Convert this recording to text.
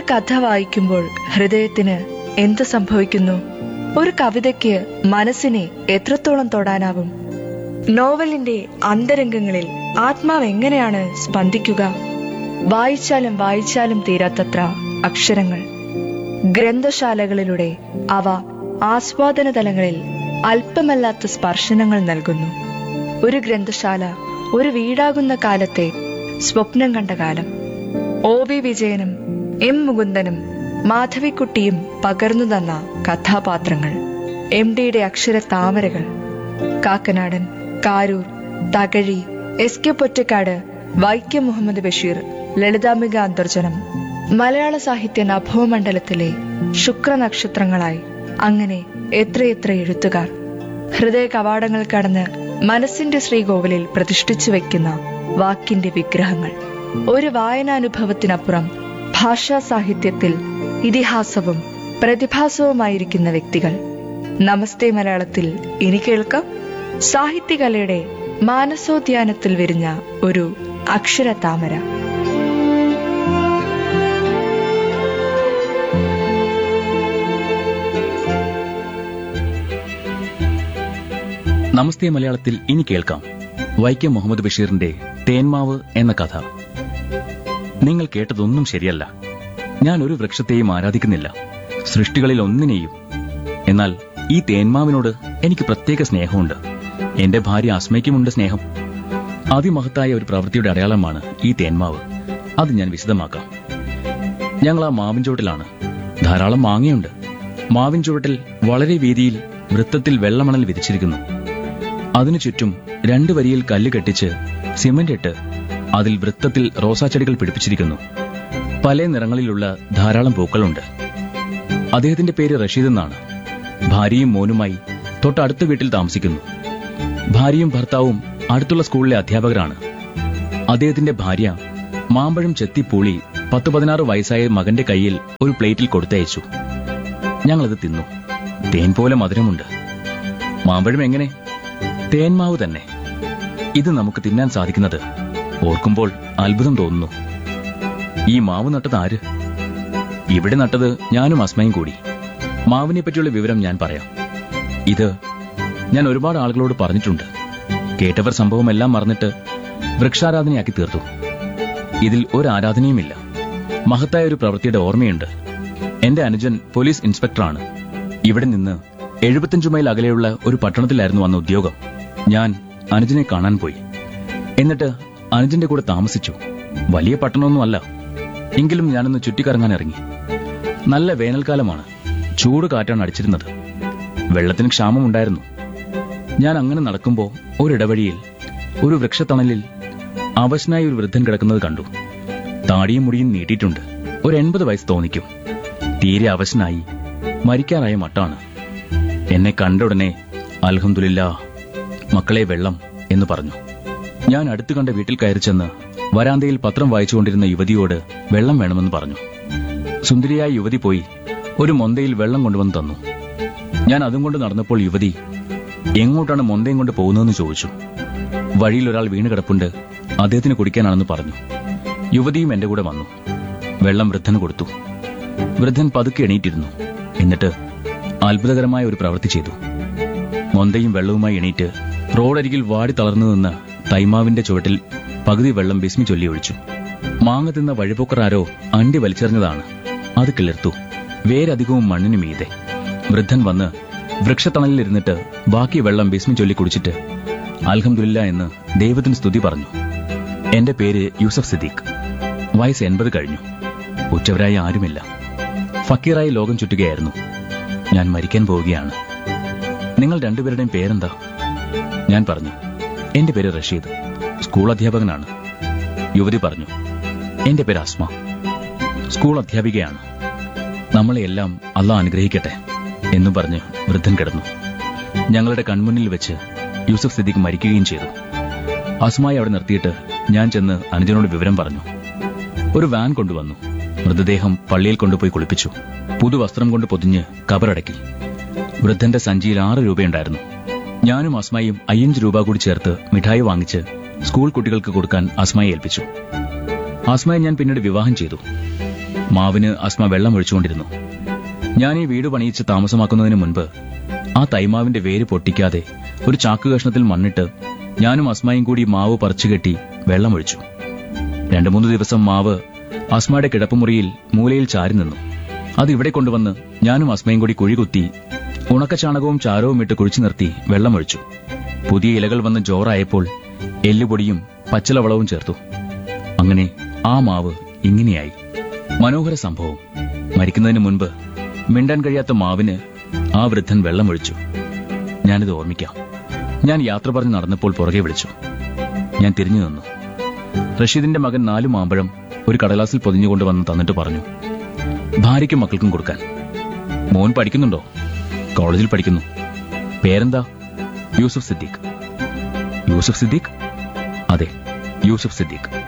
കഥ വായിക്കുമ്പോൾ ഹൃദയത്തിന് എന്ത് സംഭവിക്കുന്നു ഒരു കവിതയ്ക്ക് മനസ്സിനെ എത്രത്തോളം തൊടാനാവും നോവലിന്റെ അന്തരംഗങ്ങളിൽ ആത്മാവ് എങ്ങനെയാണ് സ്പന്ദിക്കുക വായിച്ചാലും വായിച്ചാലും തീരാത്തത്ര അക്ഷരങ്ങൾ ഗ്രന്ഥശാലകളിലൂടെ അവ ആസ്വാദന തലങ്ങളിൽ അല്പമല്ലാത്ത സ്പർശനങ്ങൾ നൽകുന്നു ഒരു ഗ്രന്ഥശാല ഒരു വീടാകുന്ന കാലത്തെ സ്വപ്നം കണ്ട കാലം ഒ വി വിജയനും എം മുകുന്ദനും മാധവിക്കുട്ടിയും പകർന്നു തന്ന കഥാപാത്രങ്ങൾ എം ഡിയുടെ അക്ഷര താമരകൾ കാക്കനാടൻ കാരൂർ തകഴി എസ് കെ പൊറ്റക്കാട് വൈക്കം മുഹമ്മദ് ബഷീർ ലളിതാംബിക അന്തർജനം മലയാള സാഹിത്യ നഭോമണ്ഡലത്തിലെ ശുക്രനക്ഷത്രങ്ങളായി അങ്ങനെ എത്രയെത്ര എഴുത്തുകാർ ഹൃദയ കവാടങ്ങൾ കടന്ന് മനസ്സിന്റെ ശ്രീകോവിലിൽ പ്രതിഷ്ഠിച്ചു വെക്കുന്ന വാക്കിന്റെ വിഗ്രഹങ്ങൾ ഒരു വായനാനുഭവത്തിനപ്പുറം ഭാഷാ സാഹിത്യത്തിൽ ഇതിഹാസവും പ്രതിഭാസവുമായിരിക്കുന്ന വ്യക്തികൾ നമസ്തേ മലയാളത്തിൽ ഇനി കേൾക്കാം സാഹിത്യകലയുടെ മാനസോദ്യാനത്തിൽ വിരിഞ്ഞ ഒരു അക്ഷര താമര നമസ്തേ മലയാളത്തിൽ ഇനി കേൾക്കാം വൈക്കം മുഹമ്മദ് ബഷീറിന്റെ തേന്മാവ് എന്ന കഥ നിങ്ങൾ കേട്ടതൊന്നും ശരിയല്ല ഞാൻ ഒരു വൃക്ഷത്തെയും ആരാധിക്കുന്നില്ല സൃഷ്ടികളിൽ ഒന്നിനെയും എന്നാൽ ഈ തേന്മാവിനോട് എനിക്ക് പ്രത്യേക സ്നേഹമുണ്ട് എന്റെ ഭാര്യ അസ്മയ്ക്കുമുണ്ട് സ്നേഹം അതിമഹത്തായ ഒരു പ്രവൃത്തിയുടെ അടയാളമാണ് ഈ തേന്മാവ് അത് ഞാൻ വിശദമാക്കാം ഞങ്ങൾ ആ മാവിൻ ചുവട്ടിലാണ് ധാരാളം മാങ്ങയുണ്ട് മാവിൻ ചുവട്ടിൽ വളരെ വീതിയിൽ വൃത്തത്തിൽ വെള്ളമണൽ വിരിച്ചിരിക്കുന്നു അതിനു ചുറ്റും രണ്ടു വരിയിൽ കല്ല് കെട്ടിച്ച് സിമന്റ് ഇട്ട് അതിൽ വൃത്തത്തിൽ റോസാച്ചെടികൾ പിടിപ്പിച്ചിരിക്കുന്നു പല നിറങ്ങളിലുള്ള ധാരാളം പൂക്കളുണ്ട് അദ്ദേഹത്തിന്റെ പേര് റഷീദ് എന്നാണ് ഭാര്യയും മോനുമായി തൊട്ടടുത്ത വീട്ടിൽ താമസിക്കുന്നു ഭാര്യയും ഭർത്താവും അടുത്തുള്ള സ്കൂളിലെ അധ്യാപകരാണ് അദ്ദേഹത്തിന്റെ ഭാര്യ മാമ്പഴം ചെത്തിപ്പൂളി പത്ത് പതിനാറ് വയസ്സായ മകന്റെ കയ്യിൽ ഒരു പ്ലേറ്റിൽ കൊടുത്തയച്ചു ഞങ്ങളത് തിന്നു തേൻ പോലെ മധുരമുണ്ട് മാമ്പഴം എങ്ങനെ തേന്മാവ് തന്നെ ഇത് നമുക്ക് തിന്നാൻ സാധിക്കുന്നത് ഓർക്കുമ്പോൾ അത്ഭുതം തോന്നുന്നു ഈ മാവ് നട്ടത് ആര് ഇവിടെ നട്ടത് ഞാനും അസ്മയും കൂടി മാവിനെ പറ്റിയുള്ള വിവരം ഞാൻ പറയാം ഇത് ഞാൻ ഒരുപാട് ആളുകളോട് പറഞ്ഞിട്ടുണ്ട് കേട്ടവർ സംഭവമെല്ലാം മറന്നിട്ട് വൃക്ഷാരാധനയാക്കി തീർത്തു ഇതിൽ ഒരു ആരാധനയുമില്ല മഹത്തായ ഒരു പ്രവൃത്തിയുടെ ഓർമ്മയുണ്ട് എന്റെ അനുജൻ പോലീസ് ഇൻസ്പെക്ടറാണ് ഇവിടെ നിന്ന് എഴുപത്തിയഞ്ചു മൈൽ അകലെയുള്ള ഒരു പട്ടണത്തിലായിരുന്നു വന്ന ഉദ്യോഗം ഞാൻ അനുജനെ കാണാൻ പോയി എന്നിട്ട് അനുജന്റെ കൂടെ താമസിച്ചു വലിയ പട്ടണമൊന്നുമല്ല എങ്കിലും ഞാനൊന്ന് ചുറ്റിക്കറങ്ങാൻ ഇറങ്ങി നല്ല വേനൽക്കാലമാണ് ചൂട് കാറ്റാണ് അടിച്ചിരുന്നത് വെള്ളത്തിന് ക്ഷാമമുണ്ടായിരുന്നു ഞാൻ അങ്ങനെ നടക്കുമ്പോൾ ഒരിടവഴിയിൽ ഒരു വൃക്ഷത്തണലിൽ അവശനായ ഒരു വൃദ്ധൻ കിടക്കുന്നത് കണ്ടു താടിയും മുടിയും നീട്ടിയിട്ടുണ്ട് ഒരു എൺപത് വയസ്സ് തോന്നിക്കും തീരെ അവശനായി മരിക്കാറായ മട്ടാണ് എന്നെ കണ്ട ഉടനെ അൽഹംദുലില്ല മക്കളെ വെള്ളം എന്ന് പറഞ്ഞു ഞാൻ അടുത്തു കണ്ട വീട്ടിൽ കയറി ചെന്ന് വരാന്തയിൽ പത്രം വായിച്ചുകൊണ്ടിരുന്ന യുവതിയോട് വെള്ളം വേണമെന്ന് പറഞ്ഞു സുന്ദരിയായ യുവതി പോയി ഒരു മൊന്തയിൽ വെള്ളം കൊണ്ടുവന്ന് തന്നു ഞാൻ അതും കൊണ്ട് നടന്നപ്പോൾ യുവതി എങ്ങോട്ടാണ് മൊന്തയും കൊണ്ട് പോകുന്നതെന്ന് ചോദിച്ചു വഴിയിൽ ഒരാൾ വീണ് കിടപ്പുണ്ട് അദ്ദേഹത്തിന് കുടിക്കാനാണെന്ന് പറഞ്ഞു യുവതിയും എന്റെ കൂടെ വന്നു വെള്ളം വൃദ്ധന് കൊടുത്തു വൃദ്ധൻ പതുക്കെ എണീറ്റിരുന്നു എന്നിട്ട് അത്ഭുതകരമായ ഒരു പ്രവൃത്തി ചെയ്തു മൊന്തയും വെള്ളവുമായി എണീറ്റ് റോഡരികിൽ വാടി തളർന്നു നിന്ന തൈമാവിന്റെ ചുവട്ടിൽ പകുതി വെള്ളം ബിസ്മി ചൊല്ലി ഒഴിച്ചു മാങ്ങ തിന്ന വഴിപോക്കറാരോ അണ്ടി വലിച്ചെറിഞ്ഞതാണ് അത് കിളിർത്തു വേരധികവും മണ്ണിനു മീതെ വൃദ്ധൻ വന്ന് വൃക്ഷത്തണലിലിരുന്നിട്ട് ബാക്കി വെള്ളം ബിസ്മി ചൊല്ലി കുടിച്ചിട്ട് അൽഹംദുലില്ല എന്ന് ദൈവത്തിന് സ്തുതി പറഞ്ഞു എന്റെ പേര് യൂസഫ് സിദ്ദീഖ് വയസ്സ് എൺപത് കഴിഞ്ഞു ഉച്ചവരായി ആരുമില്ല ഫക്കീറായി ലോകം ചുറ്റുകയായിരുന്നു ഞാൻ മരിക്കാൻ പോവുകയാണ് നിങ്ങൾ രണ്ടുപേരുടെയും പേരെന്താ ഞാൻ പറഞ്ഞു എന്റെ പേര് റഷീദ് സ്കൂൾ അധ്യാപകനാണ് യുവതി പറഞ്ഞു എന്റെ പേര് അസ്മ സ്കൂൾ അധ്യാപികയാണ് നമ്മളെയെല്ലാം അള്ളാഹ് അനുഗ്രഹിക്കട്ടെ എന്നും പറഞ്ഞ് വൃദ്ധൻ കിടന്നു ഞങ്ങളുടെ കൺമുന്നിൽ വെച്ച് യൂസഫ് സിദ്ദീഖ് മരിക്കുകയും ചെയ്തു അസ്മായി അവിടെ നിർത്തിയിട്ട് ഞാൻ ചെന്ന് അനുജനോട് വിവരം പറഞ്ഞു ഒരു വാൻ കൊണ്ടുവന്നു മൃതദേഹം പള്ളിയിൽ കൊണ്ടുപോയി കുളിപ്പിച്ചു പുതുവസ്ത്രം കൊണ്ട് പൊതിഞ്ഞ് കബറടക്കി വൃദ്ധന്റെ സഞ്ചിയിൽ ആറ് രൂപയുണ്ടായിരുന്നു ഞാനും അസ്മയും അയ്യഞ്ച് രൂപ കൂടി ചേർത്ത് മിഠായി വാങ്ങിച്ച് സ്കൂൾ കുട്ടികൾക്ക് കൊടുക്കാൻ അസ്മയെ ഏൽപ്പിച്ചു അസ്മയെ ഞാൻ പിന്നീട് വിവാഹം ചെയ്തു മാവിന് അസ്മ വെള്ളം ഒഴിച്ചുകൊണ്ടിരുന്നു ഞാൻ ഈ വീട് പണിയിച്ച് താമസമാക്കുന്നതിന് മുൻപ് ആ തൈമാവിന്റെ വേര് പൊട്ടിക്കാതെ ഒരു ചാക്ക് കഷ്ണത്തിൽ മണ്ണിട്ട് ഞാനും അസ്മയും കൂടി മാവ് പറിച്ചുകെട്ടി വെള്ളമൊഴിച്ചു രണ്ടു മൂന്ന് ദിവസം മാവ് അസ്മയുടെ കിടപ്പുമുറിയിൽ മൂലയിൽ ചാരി നിന്നു അത് ഇവിടെ കൊണ്ടുവന്ന് ഞാനും അസ്മയും കൂടി കുഴി കുത്തി ഉണക്കച്ചാണകവും ചാരവും ഇട്ട് കുഴിച്ചു നിർത്തി വെള്ളമൊഴിച്ചു പുതിയ ഇലകൾ വന്ന് ജോറായപ്പോൾ എല്ലുപൊടിയും പച്ചിലവളവും ചേർത്തു അങ്ങനെ ആ മാവ് ഇങ്ങനെയായി മനോഹര സംഭവം മരിക്കുന്നതിന് മുൻപ് മിണ്ടാൻ കഴിയാത്ത മാവിന് ആ വൃദ്ധൻ വെള്ളമൊഴിച്ചു ഞാനിത് ഓർമ്മിക്കാം ഞാൻ യാത്ര പറഞ്ഞ് നടന്നപ്പോൾ പുറകെ വിളിച്ചു ഞാൻ തിരിഞ്ഞു നിന്നു റഷീദിന്റെ മകൻ നാലു മാമ്പഴം ഒരു കടലാസിൽ പൊതിഞ്ഞുകൊണ്ട് വന്ന് തന്നിട്ട് പറഞ്ഞു ഭാര്യയ്ക്കും മക്കൾക്കും കൊടുക്കാൻ മോൻ പഠിക്കുന്നുണ്ടോ കോളേജിൽ പഠിക്കുന്നു പേരെന്താ യൂസുഫ് സിദ്ദീഖ് യൂസുഫ് സിദ്ദീഖ് അതെ യൂസുഫ് സിദ്ദീഖ്